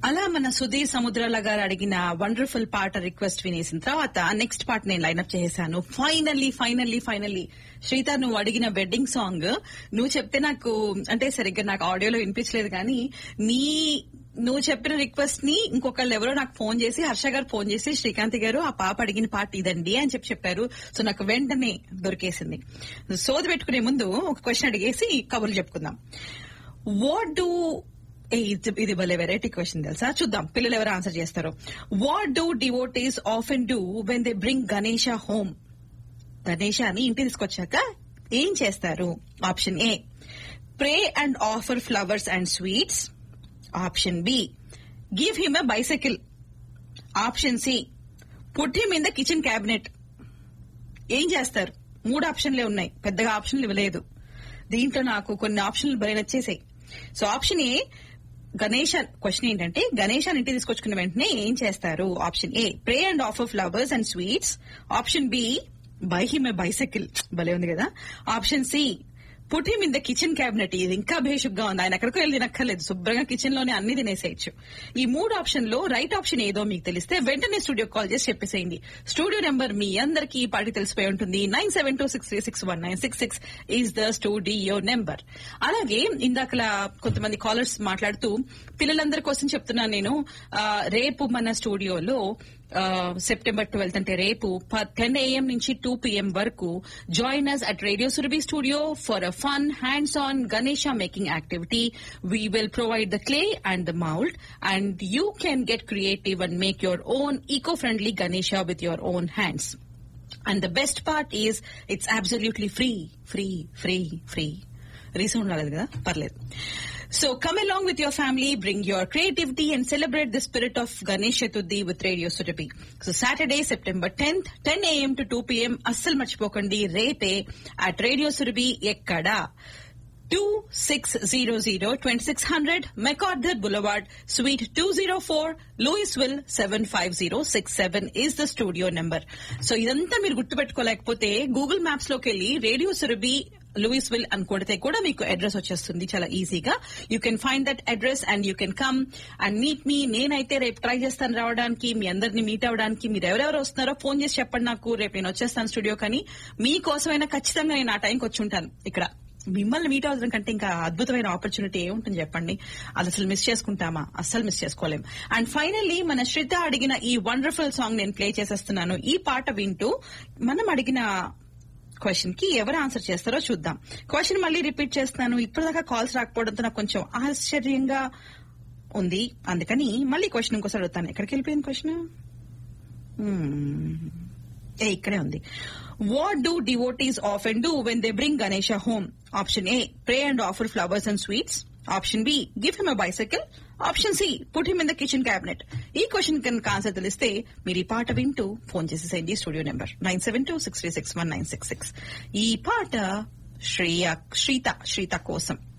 అలా మన సుధీర్ సముద్రాల గారు అడిగిన వండర్ఫుల్ పాట రిక్వెస్ట్ వినేసిన తర్వాత నెక్స్ట్ పాట నేను లైన్అప్ చేశాను ఫైనల్లీ ఫైనల్లీ ఫైనల్లీ శ్రీత నువ్వు అడిగిన వెడ్డింగ్ సాంగ్ నువ్వు చెప్తే నాకు అంటే సరిగ్గా నాకు ఆడియోలో వినిపించలేదు కానీ నీ నువ్వు చెప్పిన రిక్వెస్ట్ ని ఇంకొకళ్ళు ఎవరో నాకు ఫోన్ చేసి హర్ష గారు ఫోన్ చేసి శ్రీకాంత్ గారు ఆ పాప అడిగిన పాట ఇదండి అని చెప్పి చెప్పారు సో నాకు వెంటనే దొరికేసింది సోది పెట్టుకునే ముందు ఒక క్వశ్చన్ అడిగేసి కబుర్లు చెప్పుకుందాం వాట్ డూ ఇది భలే వెరైటీ క్వశ్చన్ తెలుసా చూద్దాం పిల్లలు ఎవరు ఆన్సర్ చేస్తారో what do devotees of and do when they bring Ganesha home గణేశాన్ని ఇంటి తీసుకొచ్చాక ఏం చేస్తారు option A pray and offer flowers and sweets option B give him a bicycle option C put him in the kitchen cabinet ఏం చేస్తారు మూడు ఆప్షన్లే ఉన్నాయి పెద్దగా ఆప్షన్లు ఇవ్వలేదు దీంట్లో నాకు కొన్ని ఆప్షన్లు భలే నచ్చేసాయి so option A Ganesh question ఏంటంటే గణేష్ ఇంటి తీసుకొచ్చుకున్న వెంటనే ఏం చేస్తారు option A pray and offer flowers and sweets option B buy him a bicycle భలే ఉంది కదా option C put him in the kitchen cabinet ఇది ఇంకా భేషుగ్గా ఉంది ఆయన ఎక్కడికో వెళ్ళి తినక్కర్లేదు శుభ్రంగా కిచెన్ లోనే అన్ని తినేసేయచ్చు ఈ మూడు ఆప్షన్ లో రైట్ ఆప్షన్ ఏదో మీకు తెలిస్తే వెంటనే స్టూడియో కాల్ చేసి చెప్పేసేయండి స్టూడియో నెంబర్ మీ అందరికీ ఈ పాటి తెలిసిపోయి ఉంటుంది nine seven two six three six one nine six six is the studio number అలాగే ఇందాకలా కొంతమంది కాలర్స్ మాట్లాడుతూ పిల్లలందరి కోసం చెప్తున్నాను నేను ఆ, రేపు మన స్టూడియోలో సెప్టెంబర్ ట్వెల్త్ అంటే రేపు టెన్ ఏఎం నుంచి టూ పిఎం వరకు join us at radio Surabhi studio for a fun hands on Ganesha making activity we will provide the clay and the mould and you can get creative and make your own eco friendly Ganesha with your own hands And the best part is it's absolutely free, free, free, free. Resound రాలేదు కదా పర్లేదు so come along with your family, bring your creativity and celebrate the spirit of Ganesh Chaturthi with Radio Surabhi. So Saturday, September 10th, 10 a.m. to 2 p.m. అస్సలు మర్చిపోకండి రేపే at Radio Surabhi ఎక్కడ 2600 2600 MacArthur Boulevard, Suite 204, Louisville 75067 is the studio number. So ఇదంతా మీరు గుర్తుపెట్టుకోలేకపోతే Google maps లోకి వెళ్ళి radio Surabhi Louisville అని కొడితే కూడా మీకు అడ్రస్ వచ్చేస్తుంది చాలా ఈజీగా you can find that address and you can come and meet me నేనైతే రేపు ట్రై చేస్తాను రావడానికి మీ అందరిని మీట్ అవడానికి మీరు ఎవరెవరు వస్తున్నారో ఫోన్ చేసి చెప్పండి నాకు రేపు నేను వచ్చేస్తాను స్టూడియో కానీ మీకోసమైనా ఖచ్చితంగా నేను ఆ టైంకి వచ్చి ఉంటాను ఇక్కడ మిమ్మల్ని మీట్ అవ్వడం కంటే ఇంకా అద్భుతమైన ఆపర్చునిటీ ఏముంటుంది చెప్పండి అది అసలు మిస్ చేసుకుంటామా అస్సలు మిస్ చేసుకోలేం అండ్ ఫైనల్లీ మన శ్రద్ధ అడిగిన ఈ వండర్ఫుల్ సాంగ్ నేను ప్లే చేసేస్తున్నాను ఈ పాట వింటూ మనం అడిగిన క్వశ్చన్ కి ఎవరు ఆన్సర్ చేస్తారో చూద్దాం క్వశ్చన్ మళ్ళీ రిపీట్ చేస్తున్నాను ఇప్పటిదాకా కాల్స్ రాకపోవడంతో నాకు కొంచెం ఆశ్చర్యంగా ఉంది అందుకని మళ్ళీ క్వశ్చన్ ఇంకోసారి అడుగుతాను ఎక్కడికి వెళ్ళిపోయింది క్వశ్చన్ ఏ ఇక్కడే ఉంది what do devotees of and do when they bring Ganesha home option A pray and offer flowers and sweets option B give him a bicycle option C put him in the kitchen cabinet ఈ question కనుక answer తెలిస్తే మీరు ఈ పాట వింటూ phone చేసేసేయండి studio number nine seven two six three six one nine six six ఈ పాట శ్రేయ శ్రీత శ్రీత కోసం